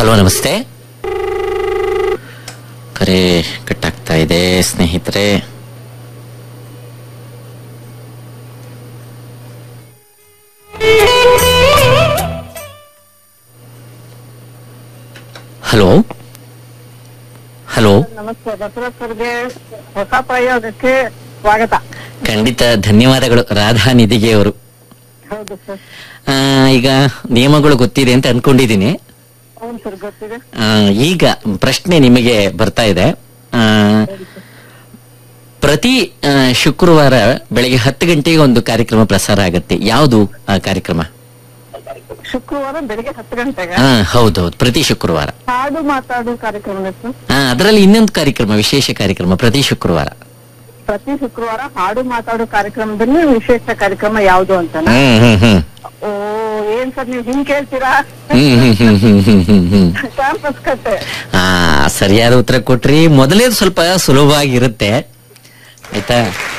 hello ನಮಸ್ತೆ ಕರೆ ಕಟ್ಟಾಗ್ತಾ ಇದೆ ಸ್ನೇಹಿತರೆ ಹಲೋ ಹಲೋ ನಮಸ್ತೆ ದಸರಥ್ ಸರ್ಗೆ ಹೊಸ ಪ್ರಯೋಗಕ್ಕೆ ಸ್ವಾಗತ ಖಂಡಿತ ಧನ್ಯವಾದಗಳು ರಾಧಾ ನಿಧಿಗೆ ಅವರು ಹೌದು ಸರ್ ಆ, ಈಗ ನಿಯಮಗಳು ಗೊತ್ತಿದೆ ಅಂತ ಅನ್ಕೊಂಡಿದ್ದೀನಿ అవును ಸರ್ ಗೊತ್ತಿದೆ ಆ, ಈಗ ಪ್ರಶ್ನೆ ನಿಮಗೆ ಬರ್ತಾ ಇದೆ ಆ, ಪ್ರತಿ ಆ, ಶುಕ್ರವಾರ ಬೆಳಗ್ಗೆ ಹತ್ತು ಗಂಟೆಗೆ ಒಂದು ಕಾರ್ಯಕ್ರಮ ಪ್ರಸಾರ ಆಗುತ್ತೆ ಯಾವುದು ಆ ಕಾರ್ಯಕ್ರಮ ಶುಕ್ರವಾರ ಬೆಳಿಗ್ಗೆ ಹತ್ತು ಗಂಟೆಗೆ ಹಾ ಹೌದೌದು ಪ್ರತಿ ಶುಕ್ರವಾರ ಹಾಡು ಮಾತಾಡು ಕಾರ್ಯಕ್ರಮ ಸರ್ ಹಾ ಅದರಲ್ಲಿ ಇನ್ನೊಂದು ಕಾರ್ಯಕ್ರಮ ವಿಶೇಷ ಕಾರ್ಯಕ್ರಮ ಪ್ರತಿ ಶುಕ್ರವಾರ ಪ್ರತಿ ಶುಕ್ರವಾರ ಹಾಡು ಮಾತಾಡು ಕಾರ್ಯಕ್ರಮದಲ್ಲಿ ವಿಶೇಷ ಕಾರ್ಯಕ್ರಮ ಯಾವುದು ಅಂತ ಹ್ಮ್ ಹ್ಮ್ ಹ್ಮ್ ಓ ಏನ್ ಸರ್ ನೀವು ಹಿಂಗ್ ಕೇಳ್ತೀರಾ ಹ್ಮ್ ಹ್ಮ್ ಹ್ಮ್ ಹ್ಮ್ ಹ್ಮ್ ಹ್ಮ್ ಹ್ಮ್ ಕ್ಯಾಂಪಸ್ ಕಟ್ಟೆ ಆ ಸರಿಯಾದ ಉತ್ತರ ಕೊಟ್ರಿ ಮೊದಲೇ ಸ್ವಲ್ಪ ಸುಲಭವಾಗಿರುತ್ತೆ ಆಯ್ತಾ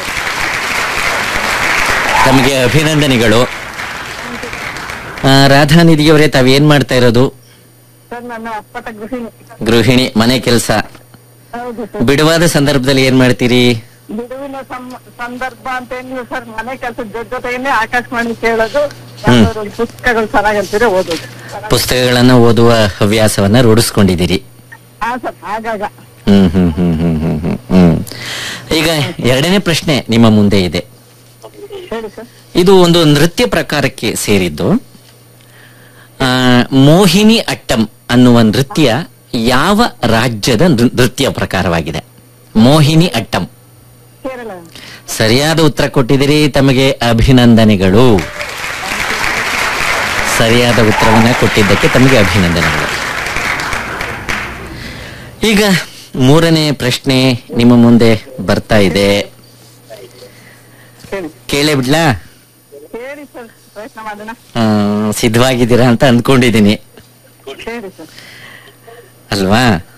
ತಮಗೆ ಅಭಿನಂದನೆಗಳು ಆ, ರಾಧಾ ನಿಧಿಯವರೇ ತಾವೇನ್ ಮಾಡ್ತಾ ಇರೋದು ಸರ್ ನನ್ನ ಅಪ್ಪಟ ಗೃಹಿಣಿ ಗೃಹಿಣಿ ಮನೆ ಕೆಲಸ ಹೌದು ಸರ್ ಬಿಡುವಾದ ಸಂದರ್ಭದಲ್ಲಿ ಏನ್ ಮಾಡ್ತೀರಿ ಬಿಡುವಿನ ಸಂ- ಸಂದರ್ಭ ಅಂತ ಏನಿಲ್ಲ ಸರ್ ಮನೆ ಕೆಲಸದ ಜೊತೆ ಜೊತೆಗೇನೆ ಆಕಾಶವಾಣಿ ಕೇಳೋದು ಯಾವ್ದಾದ್ರು ಒಂದು ಪುಸ್ತಕಗಳು ಚೆನ್ನಾಗಂತೀರ ಓದೋದು ಪುಸ್ತಕಗಳನ್ನ ಓದುವ ಹವ್ಯಾಸವನ್ನ ರೂಢಿಸ್ಕೊಂಡಿದ್ದೀರಿ ಹಾ ಸರ್ ಆಗಾಗ ಹ್ಮ್ ಹ್ಮ್ ಹ್ಮ್ ಹ್ಮ್ ಹ್ಮ್ ಹ್ಮ್ ಹ್ಮ್ ಈಗ ಎರಡನೇ ಪ್ರಶ್ನೆ ನಿಮ್ಮ ಮುಂದೆ ಇದೆ ಹೇಳಿ ಸರ್ ಇದು ಒಂದು ನೃತ್ಯ ಪ್ರಕಾರಕ್ಕೆ ಸೇರಿದ್ದು ಆ, ಮೋಹಿನಿ ಅಟ್ಟಂ ಅನ್ನುವ ನೃತ್ಯ ಯಾವ ರಾಜ್ಯದ ನೃ- ನೃತ್ಯ ಪ್ರಕಾರವಾಗಿದೆ ಮೋಹಿನಿ ಅಟ್ಟಂ ಕೇರಳ ಸರಿಯಾದ ಉತ್ತರ ಕೊಟ್ಟಿದ್ದೀರಿ ತಮಗೆ ಅಭಿನಂದನೆಗಳು ಸರಿಯಾದ ಉತ್ತರವನ್ನ ಕೊಟ್ಟಿದ್ದಕ್ಕೆ ತಮಗೆ ಅಭಿನಂದನೆಗಳು ಈಗ ಮೂರನೇ ಪ್ರಶ್ನೆ ನಿಮ್ಮ ಮುಂದೆ ಬರ್ತಾ ಇದೆ ಹೇಳಿ ಕೇಳೇ ಬಿಡ್ಲಾ ಹೇಳಿ ಸರ್ ಪ್ರಯತ್ನ ಮಾಡೋಣ ಆ, ಸಿದ್ಧವಾಗಿದ್ದೀರಾ ಅಂತ ಅಂದ್ಕೊಂಡಿದ್ದೀನಿ ಹೇಳಿ ಸರ್ ಅಲ್ವಾ